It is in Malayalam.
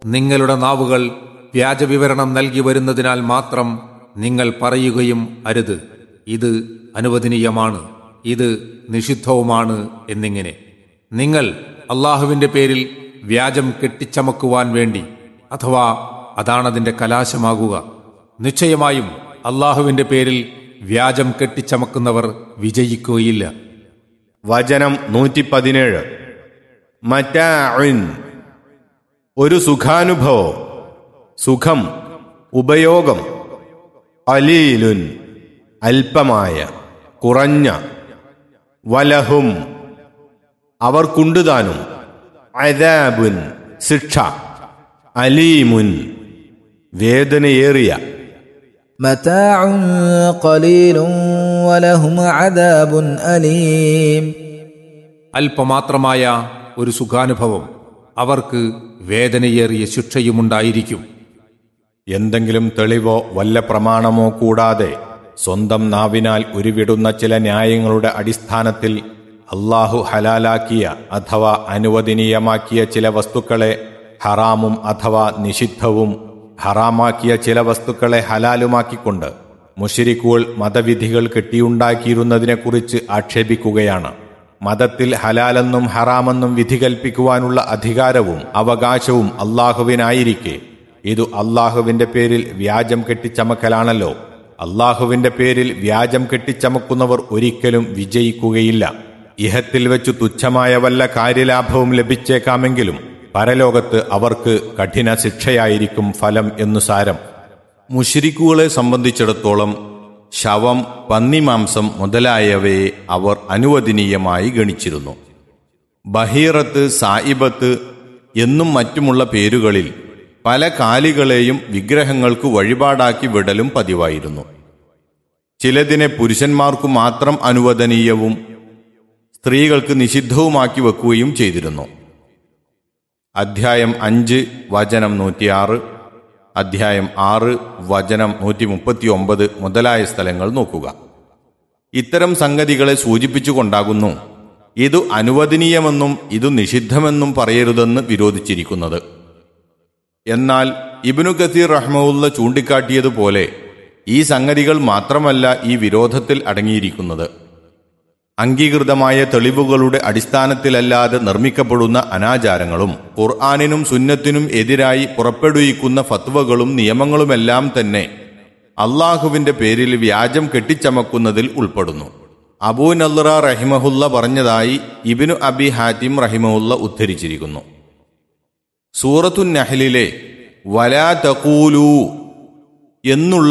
നിങ്ങളുടെ നാവുകൾ വ്യാജവിവരണം നൽകി വരുന്നതിനാൽ മാത്രം നിങ്ങൾ പറയുകയും അരുത് ഇത് അനുവദനീയമാണ് ഇത് നിഷിദ്ധവുമാണ് എന്നിങ്ങനെ നിങ്ങൾ അള്ളാഹുവിന്റെ പേരിൽ വ്യാജം കെട്ടിച്ചമക്കുവാൻ വേണ്ടി അഥവാ അതാണതിന്റെ കലാശമാകുക നിശ്ചയമായും അള്ളാഹുവിന്റെ പേരിൽ വ്യാജം കെട്ടിച്ചമക്കുന്നവർ വിജയിക്കുകയില്ല വചനം നൂറ്റി പതിനേഴ് മറ്റാഉൻ ഒരു സുഖാനുഭവം സുഖം ഉപയോഗം അലീലുൻ അല്പമായ കുറഞ്ഞ വലഹും അവർക്കുണ്ടുതാനും അദാബുൻ ശിക്ഷ അലീമുൻ വേദനയേറിയ متاع قليل ولهم عذاب أليم അല്പമാത്രമായ ഒരു സുഖാനുഭവം അവർക്ക് വേദനയേറിയ ശിക്ഷയുമുണ്ടായിരിക്കും എന്തെങ്കിലും തെളിവോ വല്ല പ്രമാണമോ കൂടാതെ സ്വന്തം നാവിനാൽ ഉരുവിടുന്ന ചില ന്യായങ്ങളുടെ അടിസ്ഥാനത്തിൽ അള്ളാഹു ഹലാലാക്കിയ അഥവാ അനുവദനീയമാക്കിയ ചില വസ്തുക്കളെ ഹറാമും അഥവാ നിഷിദ്ധവും ഹറാമാക്കിയ ചില വസ്തുക്കളെ ഹലാലുമാക്കിക്കൊണ്ട് മുഷിരിക്കുകൾ മതവിധികൾ കെട്ടിയുണ്ടാക്കിയിരുന്നതിനെക്കുറിച്ച് ആക്ഷേപിക്കുകയാണ് മതത്തിൽ ഹലാലെന്നും ഹറാമെന്നും വിധി കൽപ്പിക്കുവാനുള്ള അധികാരവും അവകാശവും അള്ളാഹുവിനായിരിക്കെ ഇതു അള്ളാഹുവിന്റെ പേരിൽ വ്യാജം കെട്ടിച്ചമക്കലാണല്ലോ അള്ളാഹുവിന്റെ പേരിൽ വ്യാജം കെട്ടിച്ചമക്കുന്നവർ ഒരിക്കലും വിജയിക്കുകയില്ല ഇഹത്തിൽ വെച്ചു തുച്ഛമായ വല്ല കാര്യലാഭവും ലഭിച്ചേക്കാമെങ്കിലും പരലോകത്ത് അവർക്ക് കഠിന ശിക്ഷയായിരിക്കും ഫലം എന്നു സാരം മുഷിരിക്കുകളെ സംബന്ധിച്ചിടത്തോളം ശവം പന്നിമാംസം മുതലായവയെ അവർ അനുവദനീയമായി ഗണിച്ചിരുന്നു ബഹീറത്ത് സായിബത്ത് എന്നും മറ്റുമുള്ള പേരുകളിൽ പല കാലികളെയും വിഗ്രഹങ്ങൾക്ക് വഴിപാടാക്കി വിടലും പതിവായിരുന്നു ചിലതിനെ പുരുഷന്മാർക്കു മാത്രം അനുവദനീയവും സ്ത്രീകൾക്ക് നിഷിദ്ധവുമാക്കി വെക്കുകയും ചെയ്തിരുന്നു അധ്യായം അഞ്ച് വചനം നൂറ്റിയാറ് അധ്യായം ആറ് വചനം നൂറ്റി മുപ്പത്തി ഒമ്പത് മുതലായ സ്ഥലങ്ങൾ നോക്കുക ഇത്തരം സംഗതികളെ സൂചിപ്പിച്ചുകൊണ്ടാകുന്നു ഇതു അനുവദനീയമെന്നും ഇതു നിഷിദ്ധമെന്നും പറയരുതെന്ന് വിരോധിച്ചിരിക്കുന്നത് എന്നാൽ ഇബിനു കസീർ റഹ്മുല്ല ചൂണ്ടിക്കാട്ടിയതുപോലെ ഈ സംഗതികൾ മാത്രമല്ല ഈ വിരോധത്തിൽ അടങ്ങിയിരിക്കുന്നത് അംഗീകൃതമായ തെളിവുകളുടെ അടിസ്ഥാനത്തിലല്ലാതെ നിർമ്മിക്കപ്പെടുന്ന അനാചാരങ്ങളും ഖുർആാനിനും സുന്നത്തിനും എതിരായി പുറപ്പെടുവിക്കുന്ന ഫത്വകളും നിയമങ്ങളുമെല്ലാം തന്നെ അള്ളാഹുവിന്റെ പേരിൽ വ്യാജം കെട്ടിച്ചമക്കുന്നതിൽ ഉൾപ്പെടുന്നു അബൂ നല്ലറ റഹിമഹുല്ല പറഞ്ഞതായി ഇബിനു അബി ഹാറ്റിം റഹിമഹുല്ല ഉദ്ധരിച്ചിരിക്കുന്നു സൂറത്തു നഹലിലെ വലാ തകൂലു എന്നുള്ള